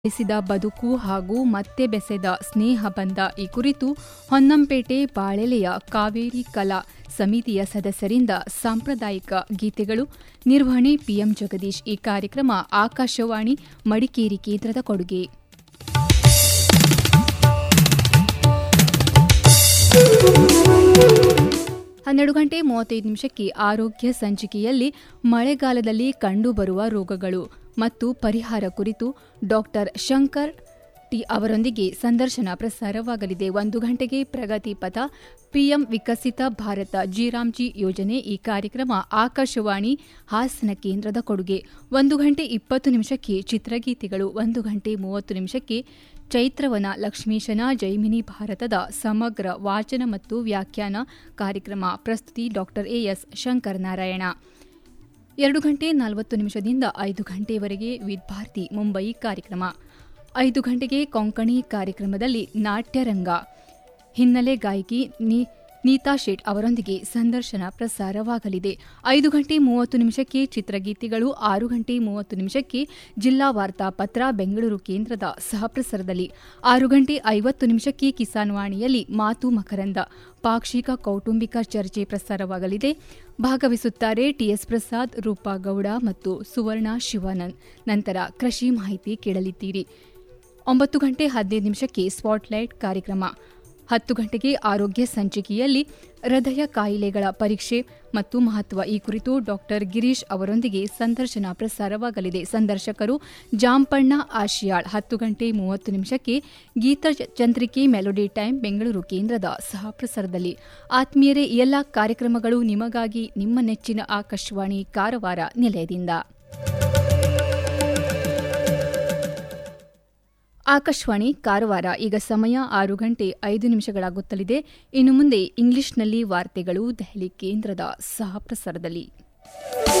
ಬೆಳೆಸಿದ ಬದುಕು ಹಾಗೂ ಮತ್ತೆ ಬೆಸೆದ ಸ್ನೇಹ ಬಂಧ ಈ ಕುರಿತು ಹೊನ್ನಂಪೇಟೆ ಬಾಳೆಲೆಯ ಕಾವೇರಿ ಕಲಾ ಸಮಿತಿಯ ಸದಸ್ಯರಿಂದ ಸಾಂಪ್ರದಾಯಿಕ ಗೀತೆಗಳು ನಿರ್ವಹಣೆ ಪಿಎಂ ಜಗದೀಶ್ ಈ ಕಾರ್ಯಕ್ರಮ ಆಕಾಶವಾಣಿ ಮಡಿಕೇರಿ ಕೇಂದ್ರದ ಕೊಡುಗೆ ಹನ್ನೆರಡು ಗಂಟೆ ಮೂವತ್ತೈದು ನಿಮಿಷಕ್ಕೆ ಆರೋಗ್ಯ ಸಂಚಿಕೆಯಲ್ಲಿ ಮಳೆಗಾಲದಲ್ಲಿ ಕಂಡುಬರುವ ರೋಗಗಳು ಮತ್ತು ಪರಿಹಾರ ಕುರಿತು ಡಾಕ್ಟರ್ ಶಂಕರ್ ಟಿ ಅವರೊಂದಿಗೆ ಸಂದರ್ಶನ ಪ್ರಸಾರವಾಗಲಿದೆ ಒಂದು ಗಂಟೆಗೆ ಪ್ರಗತಿ ಪಥ ಪಿಎಂ ವಿಕಸಿತ ಭಾರತ ಜಿರಾಮ್ಜಿ ಯೋಜನೆ ಈ ಕಾರ್ಯಕ್ರಮ ಆಕಾಶವಾಣಿ ಹಾಸನ ಕೇಂದ್ರದ ಕೊಡುಗೆ ಒಂದು ಗಂಟೆ ಇಪ್ಪತ್ತು ನಿಮಿಷಕ್ಕೆ ಚಿತ್ರಗೀತೆಗಳು ಒಂದು ಗಂಟೆ ಮೂವತ್ತು ನಿಮಿಷಕ್ಕೆ ಚೈತ್ರವನ ಲಕ್ಷ್ಮೀಶನ ಜೈಮಿನಿ ಭಾರತದ ಸಮಗ್ರ ವಾಚನ ಮತ್ತು ವ್ಯಾಖ್ಯಾನ ಕಾರ್ಯಕ್ರಮ ಪ್ರಸ್ತುತಿ ಡಾಕ್ಟರ್ ಎಎಸ್ ಶಂಕರ್ ನಾರಾಯಣ ಎರಡು ಗಂಟೆ ನಲವತ್ತು ನಿಮಿಷದಿಂದ ಐದು ಗಂಟೆಯವರೆಗೆ ವಿದ್ಯಾರ್ಥಿ ಮುಂಬೈ ಕಾರ್ಯಕ್ರಮ ಐದು ಗಂಟೆಗೆ ಕೊಂಕಣಿ ಕಾರ್ಯಕ್ರಮದಲ್ಲಿ ನಾಟ್ಯರಂಗ ಹಿನ್ನೆಲೆ ಗಾಯಕಿ ನೀತಾ ಶೇಟ್ ಅವರೊಂದಿಗೆ ಸಂದರ್ಶನ ಪ್ರಸಾರವಾಗಲಿದೆ ಐದು ಗಂಟೆ ಮೂವತ್ತು ನಿಮಿಷಕ್ಕೆ ಚಿತ್ರಗೀತೆಗಳು ಆರು ಗಂಟೆ ಮೂವತ್ತು ನಿಮಿಷಕ್ಕೆ ಜಿಲ್ಲಾ ವಾರ್ತಾ ಪತ್ರ ಬೆಂಗಳೂರು ಕೇಂದ್ರದ ಸಹಪ್ರಸಾರದಲ್ಲಿ ಆರು ಗಂಟೆ ಐವತ್ತು ನಿಮಿಷಕ್ಕೆ ಕಿಸಾನ್ ವಾಣಿಯಲ್ಲಿ ಮಾತು ಮಕರಂದ ಪಾಕ್ಷಿಕ ಕೌಟುಂಬಿಕ ಚರ್ಚೆ ಪ್ರಸಾರವಾಗಲಿದೆ ಭಾಗವಹಿಸುತ್ತಾರೆ ಟಿಎಸ್ ಪ್ರಸಾದ್ ರೂಪಾ ಗೌಡ ಮತ್ತು ಸುವರ್ಣ ಶಿವಾನಂದ್ ನಂತರ ಕೃಷಿ ಮಾಹಿತಿ ಕೇಳಲಿದ್ದೀರಿ ಒಂಬತ್ತು ಗಂಟೆ ಹದಿನೈದು ನಿಮಿಷಕ್ಕೆ ಸ್ಪಾಟ್ಲೈಟ್ ಕಾರ್ಯಕ್ರಮ ಹತ್ತು ಗಂಟೆಗೆ ಆರೋಗ್ಯ ಸಂಚಿಕೆಯಲ್ಲಿ ಹೃದಯ ಕಾಯಿಲೆಗಳ ಪರೀಕ್ಷೆ ಮತ್ತು ಮಹತ್ವ ಈ ಕುರಿತು ಡಾಕ್ಟರ್ ಗಿರೀಶ್ ಅವರೊಂದಿಗೆ ಸಂದರ್ಶನ ಪ್ರಸಾರವಾಗಲಿದೆ ಸಂದರ್ಶಕರು ಜಾಂಪಣ್ಣ ಆಶಿಯಾಳ್ ಹತ್ತು ಗಂಟೆ ಮೂವತ್ತು ನಿಮಿಷಕ್ಕೆ ಗೀತ ಚಂದ್ರಿಕೆ ಮೆಲೋಡಿ ಟೈಮ್ ಬೆಂಗಳೂರು ಕೇಂದ್ರದ ಸಹಪ್ರಸಾರದಲ್ಲಿ ಆತ್ಮೀಯರೇ ಎಲ್ಲ ಕಾರ್ಯಕ್ರಮಗಳು ನಿಮಗಾಗಿ ನಿಮ್ಮ ನೆಚ್ಚಿನ ಆಕಾಶವಾಣಿ ಕಾರವಾರ ನಿಲಯದಿಂದ ಆಕಾಶವಾಣಿ ಕಾರವಾರ ಈಗ ಸಮಯ ಆರು ಗಂಟೆ ಐದು ನಿಮಿಷಗಳಾಗುತ್ತಲಿದೆ ಇನ್ನು ಮುಂದೆ ಇಂಗ್ಲಿಷ್ನಲ್ಲಿ ವಾರ್ತೆಗಳು ದೆಹಲಿ ಕೇಂದ್ರದ ಸಹ ಪ್ರಸಾರದಲ್ಲಿ